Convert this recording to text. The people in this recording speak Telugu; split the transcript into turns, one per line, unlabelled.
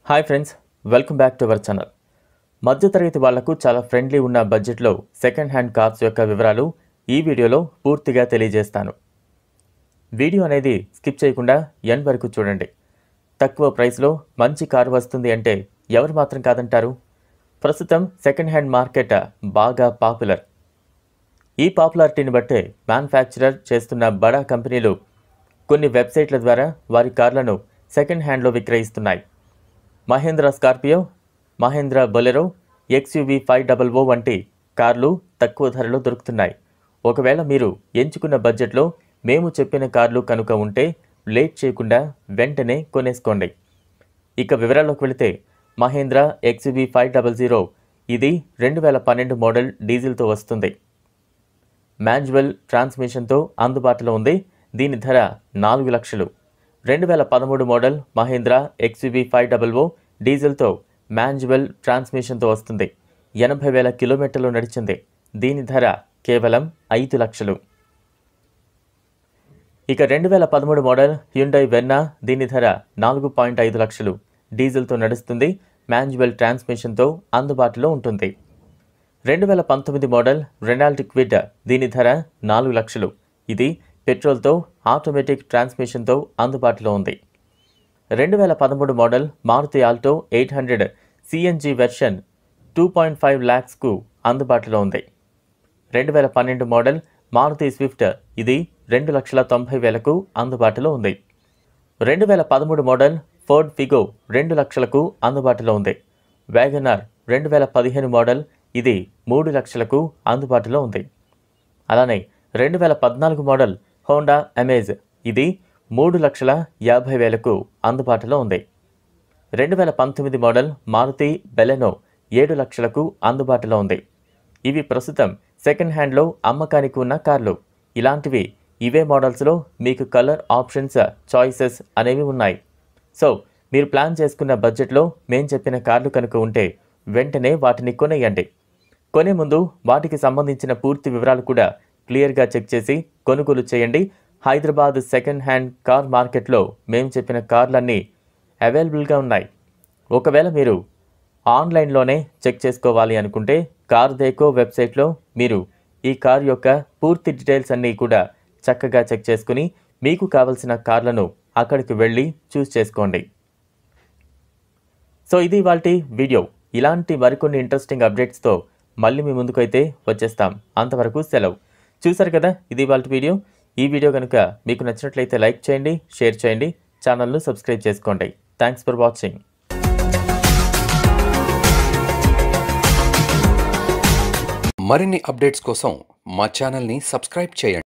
hi friends welcome back to our channel మధ్యతరగతి వాళ్లకు చాలా ఫ్రెండ్లీ ఉన్న బడ్జెట్లో సెకండ్ హ్యాండ్ కార్స్ యొక్క వివరాలు ఈ వీడియోలో పూర్తిగా తెలియజేస్తాను వీడియో అనేది స్కిప్ చేయకుండా ఎండ్ వరకు చూడండి తక్కువ ప్రైస్లో మంచి కారు వస్తుంది అంటే ఎవరు మాత్రం కాదంటారు ప్రస్తుతం సెకండ్ హ్యాండ్ మార్కెట్ బాగా పాపులర్ ఈ పాపులారిటీని బట్టే మ్యానుఫ్యాక్చరర్ చేస్తున్న బడా కంపెనీలు కొన్ని వెబ్సైట్ల ద్వారా వారి కార్లను సెకండ్ హ్యాండ్లో విక్రయిస్తున్నాయి Mahindra Scorpio Mahindra Bolero XUV five double O వంటి కార్లు తక్కువ ధరలో దొరుకుతున్నాయి ఒకవేళ మీరు ఎంచుకున్న బడ్జెట్లో మేము చెప్పిన కార్లు కనుక ఉంటే లేట్ చేయకుండా వెంటనే కొనేసుకోండి ఇక వివరాల్లోకి వెళితే Mahindra XUV five double zero ఇది రెండు వేల పన్నెండు మోడల్ డీజిల్తో వస్తుంది మాన్యువల్ ట్రాన్స్మిషన్తో అందుబాటులో ఉంది దీని ధర నాలుగు లక్షలు రెండు వేల పదమూడు model Mahindra XUV five double O డీజిల్తో మాన్యువల్ ట్రాన్స్మిషన్తో వస్తుంది ఎనభై వేల కిలోమీటర్లు నడిచింది దీని ధర కేవలం ఐదు లక్షలు ఇక రెండు వేల పదమూడు మోడల్ హ్యుండై వెన్నా దీని ధర నాలుగు పాయింట్ ఐదు లక్షలు డీజిల్తో నడుస్తుంది మాన్యువల్ ట్రాన్స్మిషన్తో అందుబాటులో ఉంటుంది రెండు వేల పంతొమ్మిది మోడల్ రెనాల్ట్ క్విడ్ దీని ధర నాలుగు లక్షలు ఇది పెట్రోల్తో ఆటోమేటిక్ ట్రాన్స్మిషన్తో అందుబాటులో ఉంది రెండు వేల పదమూడు model Maruti Alto eight hundred CNG version two point five ల్యాక్స్కు అందుబాటులో ఉంది రెండు వేల పన్నెండు మోడల్ మారుతి స్విఫ్ట్ ఇది రెండు లక్షల తొంభై వేలకు అందుబాటులో ఉంది రెండు వేల పదమూడు మోడల్ ఫోర్డ్ ఫిగో రెండు లక్షలకు అందుబాటులో ఉంది వ్యాగనార్ రెండు వేల పదిహేను మోడల్ ఇది మూడు లక్షలకు అందుబాటులో ఉంది అలానే రెండు వేల పద్నాలుగు మోడల్ హోండా అమేజ్ ఇది మూడు లక్షల యాభై వేలకు అందుబాటులో ఉంది రెండు వేల పంతొమ్మిది మోడల్ మారుతి బెలెనో ఏడు లక్షలకు అందుబాటులో ఉంది ఇవి ప్రస్తుతం సెకండ్ హ్యాండ్లో అమ్మకానికి ఉన్న కార్లు ఇలాంటివి ఇవే మోడల్స్లో మీకు కలర్ ఆప్షన్స్ చాయిసెస్ అనేవి ఉన్నాయి సో మీరు ప్లాన్ చేసుకున్న బడ్జెట్లో మేం చెప్పిన కార్లు కనుక ఉంటే వెంటనే వాటిని కొనేయండి కొనే ముందు వాటికి సంబంధించిన పూర్తి వివరాలు కూడా క్లియర్గా చెక్ చేసి కొనుగోలు చేయండి హైదరాబాద్ సెకండ్ హ్యాండ్ కార్ మార్కెట్లో మేము చెప్పిన కార్లన్నీ అవైలబుల్గా ఉన్నాయి ఒకవేళ మీరు ఆన్లైన్లోనే చెక్ చేసుకోవాలి అనుకుంటే కార్ దేకో వెబ్సైట్లో మీరు ఈ కార్ యొక్క పూర్తి డీటెయిల్స్ అన్నీ కూడా చక్కగా చెక్ చేసుకుని మీకు కావలసిన కార్లను అక్కడికి వెళ్ళి చూస్ చేసుకోండి సో ఇది వాళ్ళ వీడియో ఇలాంటి మరికొన్ని ఇంట్రెస్టింగ్ అప్డేట్స్తో మళ్ళీ మీ ముందుకైతే వచ్చేస్తాం అంతవరకు సెలవు చూసారు కదా ఇది వాళ్ళ వీడియో ఈ వీడియో కనుక మీకు నచ్చినట్లయితే లైక్ చేయండి షేర్ చేయండి ఛానల్ను సబ్స్క్రైబ్ చేసుకోండి థ్యాంక్స్ ఫర్ వాచింగ్
మరిన్ని అప్డేట్స్ కోసం మా ఛానల్ని సబ్స్క్రైబ్ చేయండి